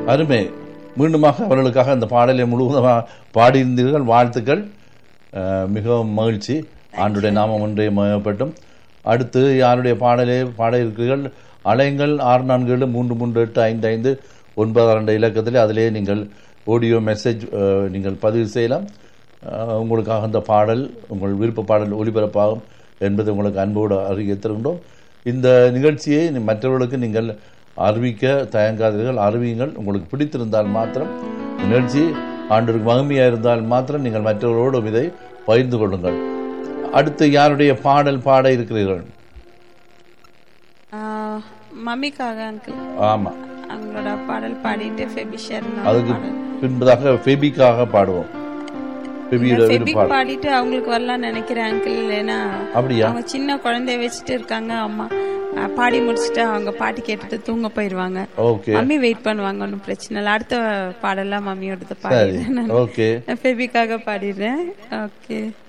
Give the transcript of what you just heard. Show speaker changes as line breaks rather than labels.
அருமை மீண்டுமாக அவர்களுக்காக அந்த பாடலை முழுவதுமாக பாடியிருந்தீர்கள் வாழ்த்துக்கள் அஹ், மிகவும் மகிழ்ச்சி ஆண்டுடைய நாமம் ஒன்றே மயப்பட்டும் அடுத்து யாருடைய பாடலை பாட இருக்கிறீர்கள் அலைங்கள் ஆறு நான்கு ஏழு மூன்று மூன்று எட்டு ஐந்து ஐந்து ஒன்பது ரெண்டு இலக்கத்தில் அதிலே நீங்கள் ஆடியோ மெசேஜ் அஹ், நீங்கள் பதிவு செய்யலாம் அஹ், உங்களுக்காக அந்த பாடல் உங்கள் விருப்ப பாடல் ஒளிபரப்பாகும் என்பதை உங்களுக்கு அன்போடு அறிவித்திருக்கின்றோம் இந்த நிகழ்ச்சியை நீ- மற்றவர்களுக்கு நீங்கள் அறிவிக்க தயங்காதீர்கள் அறிவியுங்கள் உங்களுக்கு பிடித்திருந்தால் மாத்திரம் நிகழ்ச்சி ஆண்டுக்கு மகிமையாக இருந்தால் மாத்திரம் நீங்கள் மற்றவர்களோடு இதை பகிர்ந்து கொள்ளுங்கள் அடுத்து யாருடைய பாடல் பாட இருக்கிறீர்கள்
ஆஹ், மம்மிக்காக அங்கிள்
ஆமா
அவங்களோட பாடல் பாடிட்டு ஃபெபிஷர்
அதுக்கு பின்பதாக ஃபெபிக்காக பாடுவோம் ஃபெபியோட
ஃபெபிக்
விருப்பாடு
பாடிட்டு அவங்களுக்கு வரலாம்னு நினைக்கிறேன் அங்கிள் ஏன்னா
அப்படியா
அவங்க சின்ன குழந்தைய வச்சுட்டு இருக்காங்க அம்மா ஆஹ், பாடி முடிச்சுட்டு அவங்க பாட்டு கேட்டுட்டு தூங்க போயிருவாங்க
ஓகே
மம்மி வெயிட் பண்ணுவாங்க ஒன்றும் பிரச்சனை இல்லை அடுத்த பாடெல்லாம் மம்மியோடது
சரி
பாடிடுறேன்
ஓகே
ஃபெபிக்காக பாடிடுறேன் ஓகே